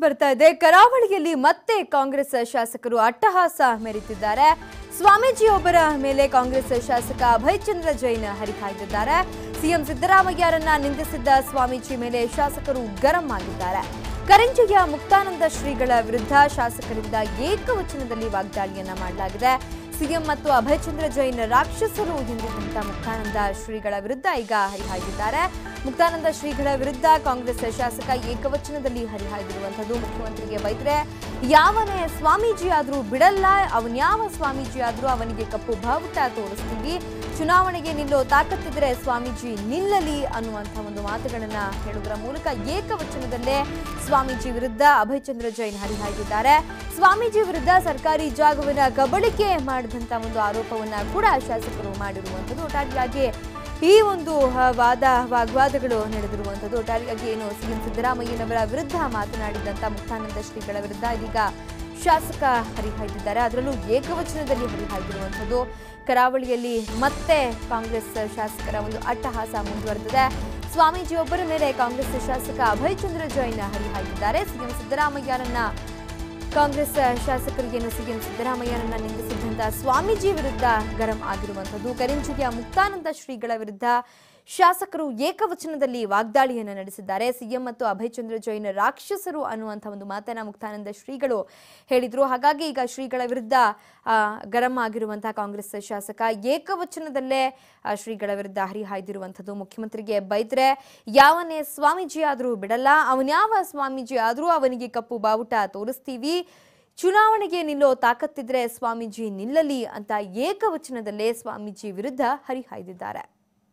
ಬರ್ತಾ ಇದೆ ಕರಾವಳಿಯಲ್ಲಿ ಮತ್ತೆ ಕಾಂಗ್ರೆಸ್ ಶಾಸಕರು ಅಟ್ಟಹಾಸ ಮೆರೆತಿದ್ದಾರೆ ಸ್ವಾಮೀಜಿಯೊಬ್ಬರ ಮೇಲೆ ಕಾಂಗ್ರೆಸ್ ಶಾಸಕ ಅಭಯ್ ಚಂದ್ರ ಜೈನ್ ಹರಿಹಾಯ್ದಿದ್ದಾರೆ ಸಿಎಂ ಸಿದ್ದರಾಮಯ್ಯರನ್ನ ನಿಂದಿಸಿದ್ದ ಸ್ವಾಮೀಜಿ ಮೇಲೆ ಶಾಸಕರು ಗರಂ ಆಗಿದ್ದಾರೆ ಕರಂಜಿಯ ಮುಕ್ತಾನಂದ ಶ್ರೀಗಳ ವಿರುದ್ಧ ಶಾಸಕರಿಂದ ಏಕವಚನದಲ್ಲಿ ವಾಗ್ದಾಳಿಯನ್ನ ಮಾಡಲಾಗಿದೆ ಸಿಎಂ ಮತ್ತು ಅಭಯ್ ಚಂದ್ರ ಜೈನ್ ರಾಕ್ಷಸರು ಎಂದಿದ್ದಂತ ಮುಕ್ತಾನಂದ ಶ್ರೀಗಳ ವಿರುದ್ಧ ಈಗ ಹರಿಹಾಯ್ದಿದ್ದಾರೆ ಮುಕ್ತಾನಂದ ಶ್ರೀಗಳ ವಿರುದ್ಧ ಕಾಂಗ್ರೆಸ್ ಶಾಸಕ ಏಕವಚನದಲ್ಲಿ ಹರಿಹಾಯ್ದಿರುವಂಥದ್ದು ಮುಖ್ಯಮಂತ್ರಿಗೆ ಬೈದ್ರೆ ಯಾವನೇ ಸ್ವಾಮೀಜಿ ಆದ್ರೂ ಬಿಡಲ್ಲ ಅವನ್ಯಾವ ಸ್ವಾಮೀಜಿ ಆದ್ರೂ ಅವನಿಗೆ ಕಪ್ಪು ಬಾವುಟ ತೋರಿಸ್ತೀವಿ ಚುನಾವಣೆಗೆ ನಿಲ್ಲೋ ತಾಕತ್ತಿದ್ರೆ ಸ್ವಾಮೀಜಿ ನಿಲ್ಲಲಿ ಅನ್ನುವಂಥ ಒಂದು ಮಾತುಗಳನ್ನ ಹೇಳುವುದರ ಮೂಲಕ ಏಕವಚನದಲ್ಲೇ ಸ್ವಾಮೀಜಿ ವಿರುದ್ಧ ಅಭಯ್ ಚಂದ್ರ ಜೈನ್ ಹರಿಹಾಯ್ದಿದ್ದಾರೆ ಸ್ವಾಮೀಜಿ ವಿರುದ್ಧ ಸರ್ಕಾರಿ ಜಾಗವನ್ನ ಕಬಳಿಕೆ ಮಾಡಿದಂತ ಒಂದು ಆರೋಪವನ್ನ ಕೂಡ ಶಾಸಕರು ಮಾಡಿರುವಂಥದ್ದು ಒಟ್ಟಾರೆಯಾಗಿ ಈ ಒಂದು ಆ, ವಾದ ವಾಗ್ವಾದಗಳು ನಡೆದಿರುವಂಥದ್ದು ಒಟ್ಟಾರೆಯಾಗಿ ಏನು ಸಿಎಂ ಸಿದ್ದರಾಮಯ್ಯನವರ ವಿರುದ್ಧ ಮಾತನಾಡಿದಂತ ಮುಕ್ತಾನಂದ ಶ್ರೀಗಳ ವಿರುದ್ಧ ಇದೀಗ ಶಾಸಕ ಹರಿಹಾಯ್ದಿದ್ದಾರೆ ಅದರಲ್ಲೂ ಏಕವಚನದಲ್ಲಿ ಹರಿಹಾಯ್ದಿರುವಂಥದ್ದು ಕರಾವಳಿಯಲ್ಲಿ ಮತ್ತೆ ಕಾಂಗ್ರೆಸ್ ಶಾಸಕರ ಒಂದು ಅಟ್ಟಹಾಸ ಮುಂದುವರೆದಿದೆ ಸ್ವಾಮೀಜಿಯೊಬ್ಬರ ಮೇಲೆ ಕಾಂಗ್ರೆಸ್ ಶಾಸಕ ಅಭಯ್ ಚಂದ್ರ ಜೈನ್ ಹರಿಹಾಯ್ದಿದ್ದಾರೆ ಸಿಎಂ ಸಿದ್ದರಾಮಯ್ಯರನ್ನ ಕಾಂಗ್ರೆಸ್ ಶಾಸಕರಿಗೇನು ಸಿಎಂ ಸಿದ್ದರಾಮಯ್ಯರನ್ನ ನಿಂದಿಸಿದ್ದಂತ ಸ್ವಾಮೀಜಿ ವಿರುದ್ಧ ಗರಂ ಆಗಿರುವಂಥದ್ದು ಕರಿಂಚಿಗೆಯ ಮುಕ್ತಾನಂದ ಶ್ರೀಗಳ ವಿರುದ್ಧ ಶಾಸಕರು ಏಕವಚನದಲ್ಲಿ ವಾಗ್ದಾಳಿಯನ್ನು ನಡೆಸಿದ್ದಾರೆ ಸಿಎಂ ಮತ್ತು ಅಭಯ್ ಚಂದ್ರ ಜೈನ್ ರಾಕ್ಷಸರು ಅನ್ನುವಂಥ ಒಂದು ಮಾತನ್ನ ಮುಕ್ತಾನಂದ ಶ್ರೀಗಳು ಹೇಳಿದ್ರು ಹಾಗಾಗಿ ಈಗ ಶ್ರೀಗಳ ವಿರುದ್ಧ ಆ, ಗರಂ ಆಗಿರುವಂತಹ ಕಾಂಗ್ರೆಸ್ ಶಾಸಕ ಏಕವಚನದಲ್ಲೇ ಆ, ಶ್ರೀಗಳ ವಿರುದ್ಧ ಹರಿಹಾಯ್ದಿರುವಂಥದ್ದು ಮುಖ್ಯಮಂತ್ರಿಗೆ ಬೈದ್ರೆ ಯಾವನೇ ಸ್ವಾಮೀಜಿ ಆದರೂ ಬಿಡಲ್ಲ ಅವನ್ಯಾವ ಸ್ವಾಮೀಜಿ ಆದರೂ ಅವನಿಗೆ ಕಪ್ಪು ಬಾವುಟ ತೋರಿಸ್ತೀವಿ ಚುನಾವಣೆಗೆ ನಿಲ್ಲೋ ತಾಕತ್ತಿದ್ರೆ ಸ್ವಾಮೀಜಿ ನಿಲ್ಲಲಿ ಅಂತ ಏಕವಚನದಲ್ಲೇ ಸ್ವಾಮೀಜಿ ವಿರುದ್ಧ ಹರಿಹಾಯ್ದಿದ್ದಾರೆ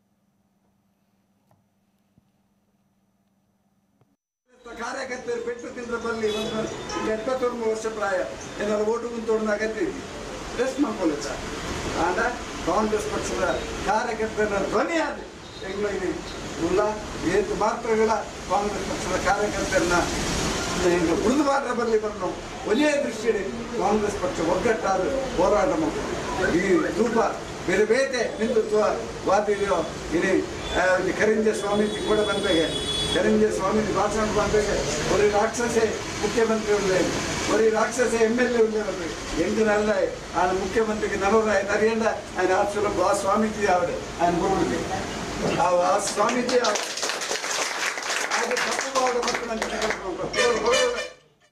ಕಾರ್ಯಕರ್ತರು ಪೆಟ್ಟು ತಿಂದ್ರ ಬಲ್ಲಿ ಒಂದು ಎಪ್ಪತ್ತೊಂದು ವರ್ಷ ಪ್ರಾಯ ಏನಾದ್ರು ಓಟು ಮುಂತೋಡಿನ ಅಗತ್ಯ ಇದೆ ರೆಸ್ಟ್ ಮಾಡ್ಕೊಳ್ಳಿ ಸರ್ ಆಂಡ ಕಾಂಗ್ರೆಸ್ ಪಕ್ಷದ ಕಾರ್ಯಕರ್ತರ ಧ್ವನಿ ಆದ ಎಂಗ್ಲೈನಿ ಉಲ್ಲ ಏತು ಮಾತ್ರಗಳ ಕಾಂಗ್ರೆಸ್ ಪಕ್ಷದ ಕಾರ್ಯಕರ್ತರನ್ನ ಈಗ ಮೃದುವಾದ ಬರಲಿ ಬರಲು ಒಲಿಯ ದೃಷ್ಟಿಯಲ್ಲಿ ಕಾಂಗ್ರೆಸ್ ಪಕ್ಷ ಒಗ್ಗಟ್ಟಾದ ಹೋರಾಟ ಮಾಡ್ತಾರೆ ಈ ಧೂಪ ಬೇರೆ ಬೇತೆ ಹಿಂದುತ್ವ ವಾದಿದೆಯೋ ಇನಿ ಕರಿಂಜ ಸ್ವಾಮೀಜಿ ಕೂಡ ಬಂದಾಗೆ ಕರಿಂಜ ಸ್ವಾಮೀಜಿ ಭಾಷಣ ಬಂದಾಗೆ ஒரு ராட்சசே முக்கியமந்திரி உள்ளேன் ஒரு ராட்சசே எம்எல்ஏ உள்ளே எங்கு நல்ல ఆయన ముఖ్యమంత్రికి నలభై ఆయన అరియండ ఆయన ఆఫీసులో ఆ స్వామీజీ ఆవిడ ఆయన గురువుకి ఆ స్వామీజీ ఆవిడ ఆయన తప్పుగా ఆవిడ పట్టుకున్నాను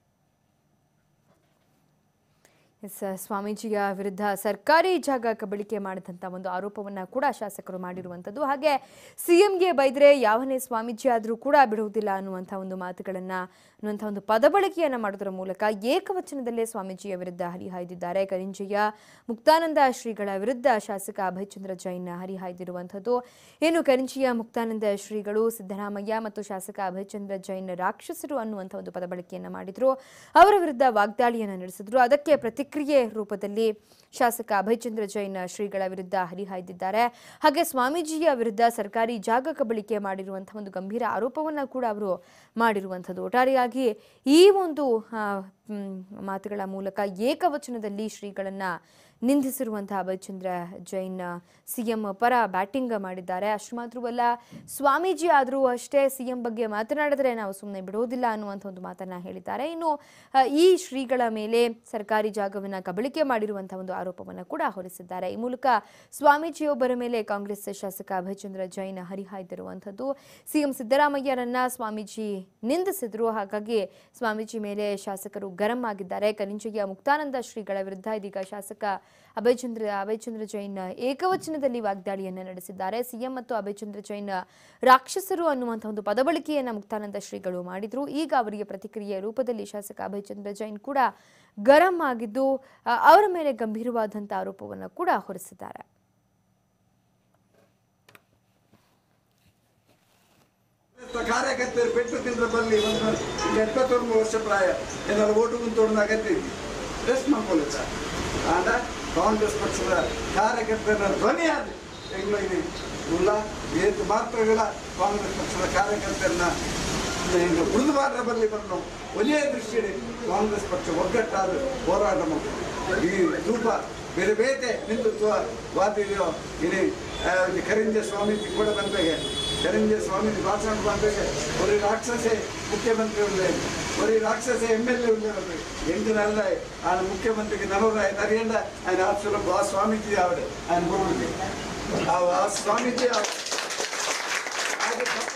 ಎಸ್ ಸ್ವಾಮೀಜಿಯ ವಿರುದ್ಧ ಸರ್ಕಾರಿ ಜಾಗ ಕಬಳಿಕೆ ಮಾಡಿದಂಥ ಒಂದು ಆರೋಪವನ್ನ ಕೂಡ ಶಾಸಕರು ಮಾಡಿರುವಂಥದ್ದು ಹಾಗೆ ಸಿಎಂಗೆ ಬೈದ್ರೆ ಯಾವನೇ ಸ್ವಾಮೀಜಿ ಆದರೂ ಕೂಡ ಬಿಡುವುದಿಲ್ಲ ಅನ್ನುವಂಥ ಒಂದು ಮಾತುಗಳನ್ನ ಅನ್ನುವಂಥ ಒಂದು ಪದಬಳಕೆಯನ್ನ ಮಾಡೋದರ ಮೂಲಕ ಏಕವಚನದಲ್ಲೇ ಸ್ವಾಮೀಜಿಯ ವಿರುದ್ಧ ಹರಿಹಾಯ್ದಿದ್ದಾರೆ ಕರಿಂಜಿಯ ಮುಕ್ತಾನಂದ ಶ್ರೀಗಳ ವಿರುದ್ಧ ಶಾಸಕ ಅಭಯ್ ಚಂದ್ರ ಜೈನ್ ಹರಿಹಾಯ್ದಿರುವಂಥದ್ದು ಏನು ಕರಿಂಚಿಯ ಮುಕ್ತಾನಂದ ಶ್ರೀಗಳು ಸಿದ್ದರಾಮಯ್ಯ ಮತ್ತು ಶಾಸಕ ಅಭಯ್ ಚಂದ್ರ ಜೈನ್ ರಾಕ್ಷಸರು ಅನ್ನುವಂಥ ಒಂದು ಪದಬಳಕೆಯನ್ನ ಮಾಡಿದ್ರು ಅವರ ವಿರುದ್ಧ ವಾಗ್ದಾಳಿಯನ್ನು ನಡೆಸಿದ್ರು ಅದಕ್ಕೆ ಪ್ರತಿಕ್ರಿಯೆ ರೂಪದಲ್ಲಿ ಶಾಸಕ ಅಭಯ್ ಚಂದ್ರ ಜೈನ್ ಶ್ರೀಗಳ ವಿರುದ್ಧ ಹರಿಹಾಯ್ದಿದ್ದಾರೆ ಹಾಗೆ ಸ್ವಾಮೀಜಿಯ ವಿರುದ್ಧ ಸರ್ಕಾರಿ ಜಾಗ ಕಬಳಿಕೆ ಮಾಡಿರುವಂತಹ ಒಂದು ಗಂಭೀರ ಆರೋಪವನ್ನ ಕೂಡ ಅವರು ಮಾಡಿರುವಂಥದ್ದು ಒಟ್ಟಾರೆಯಾಗಿ ಈ ಒಂದು ಆ, ಮ್, ಮಾತುಗಳ ಮೂಲಕ ಏಕವಚನದಲ್ಲಿ ಶ್ರೀಗಳನ್ನ ನಿಂದಿಸಿರುವಂತಹ ಅಭಯ್ ಚಂದ್ರ ಜೈನ್ ಸಿಎಂ ಪರ ಬ್ಯಾಟಿಂಗ್ ಮಾಡಿದ್ದಾರೆ ಅಷ್ಟು ಮಾತ್ರವಲ್ಲ ಸ್ವಾಮೀಜಿ ಆದರೂ ಅಷ್ಟೇ ಸಿಎಂ ಬಗ್ಗೆ ಮಾತನಾಡಿದ್ರೆ ನಾವು ಸುಮ್ಮನೆ ಬಿಡೋದಿಲ್ಲ ಅನ್ನುವಂಥ ಒಂದು ಮಾತನ್ನ ಹೇಳಿದ್ದಾರೆ ಇನ್ನು ಆ, ಈ ಶ್ರೀಗಳ ಮೇಲೆ ಸರ್ಕಾರಿ ಜಾಗವನ್ನು ಕಬಳಿಕೆ ಮಾಡಿರುವಂತಹ ಒಂದು ಆರೋಪವನ್ನು ಕೂಡ ಹೊರಿಸಿದ್ದಾರೆ ಈ ಮೂಲಕ ಸ್ವಾಮೀಜಿಯೊಬ್ಬರ ಮೇಲೆ ಕಾಂಗ್ರೆಸ್ ಶಾಸಕ ಅಭಯ್ ಚಂದ್ರ ಜೈನ್ ಹರಿಹಾಯ್ದಿರುವಂಥದ್ದು ಸಿಎಂ ಸಿದ್ದರಾಮಯ್ಯರನ್ನ ಸ್ವಾಮೀಜಿ ನಿಂದಿಸಿದ್ರು ಹಾಗಾಗಿ ಸ್ವಾಮೀಜಿ ಮೇಲೆ ಶಾಸಕರು ಗರಂ ಆಗಿದ್ದಾರೆ ಕರಿಂಜಿಯ ಮುಕ್ತಾನಂದ ಶ್ರೀಗಳ ವಿರುದ್ಧ ಇದೀಗ ಶಾಸಕ ಅಭಯ್ ಚಂದ್ರ ಅಭಯ್ ಚಂದ್ರ ಜೈನ್ ಏಕವಚನದಲ್ಲಿ ವಾಗ್ದಾಳಿಯನ್ನು ನಡೆಸಿದ್ದಾರೆ ಸಿಎಂ ಮತ್ತು ಅಭಯ್ ಚಂದ್ರ ಜೈನ್ ರಾಕ್ಷಸರು ಅನ್ನುವಂಥ ಒಂದು ಪದಬಳಕೆಯನ್ನ ಮುಕ್ತಾನಂದ ಶ್ರೀಗಳು ಮಾಡಿದ್ರು ಈಗ ಅವರಿಗೆ ಪ್ರತಿಕ್ರಿಯೆ ರೂಪದಲ್ಲಿ ಶಾಸಕ ಅಭಯ್ ಚಂದ್ರ ಜೈನ್ ಕೂಡ ಗರಂ ಆಗಿದ್ದು ಆ, ಅವರ ಮೇಲೆ ಗಂಭೀರವಾದಂಥ ಆರೋಪವನ್ನು ಕೂಡ ಹೊರಿಸಿದ್ದಾರೆ ಕಾರ್ಯಕರ್ತರು ಪೆಟ್ಟು ತಿಂದ್ರ ಬಲ್ಲಿ ಒಂದು ಎಪ್ಪತ್ತೊಂದು ವರ್ಷ ಪ್ರಾಯ ಏನಾದ್ರು ಓಟು ಮುಂತೋಡಿನ ಅಗತ್ಯ ಇದೆ ರೆಸ್ಟ್ ಮಾಡ್ಕೊಳ್ಳಿ ಸರ್ ಆಂಡ ಕಾಂಗ್ರೆಸ್ ಪಕ್ಷದ ಕಾರ್ಯಕರ್ತರ ಧ್ವನಿ ಆದ ಎಂಗ್ಲೈನಿ ಉಲ್ಲ ಏತು ಮಾತ್ರಗಳ ಕಾಂಗ್ರೆಸ್ ಪಕ್ಷದ ಕಾರ್ಯಕರ್ತರನ್ನ ಈಗ ಮೃದುವಾದ ಬರಲಿ ಬರಲು ಒಲಿಯ ದೃಷ್ಟಿಯಲ್ಲಿ ಕಾಂಗ್ರೆಸ್ ಪಕ್ಷ ಒಗ್ಗಟ್ಟಾದ ಹೋರಾಟ ಮಾಡ್ತಾರೆ ಈ ಧೂಪ ಬೇರೆ ಬೇತೆ ಹಿಂದುತ್ವ ವಾದಿದೆಯೋ ಇನಿ ಕರಿಂಜ ಸ್ವಾಮೀಜಿ ಕೂಡ ಬಂದಾಗೆ ಕರಂಜೆ ಸ್ವಾಮೀಜಿ ಭಾಷಣ ಬಂದಾಗ ஒரு ராட்சசே முக்கியமந்திரி உள்ளேன் ஒரு ராட்சசே எம்எல்ஏ உள்ளது எங்கு நல்ல ఆయన ముఖ్యమంత్రికి నలుగురు ఆయన అరియండ ఆయన ఆప్షన్లో బా స్వామీజీ ఆవిడ ఆయన గురువుకి ఆ ఆ స్వామీజీ ఆవిడ. అది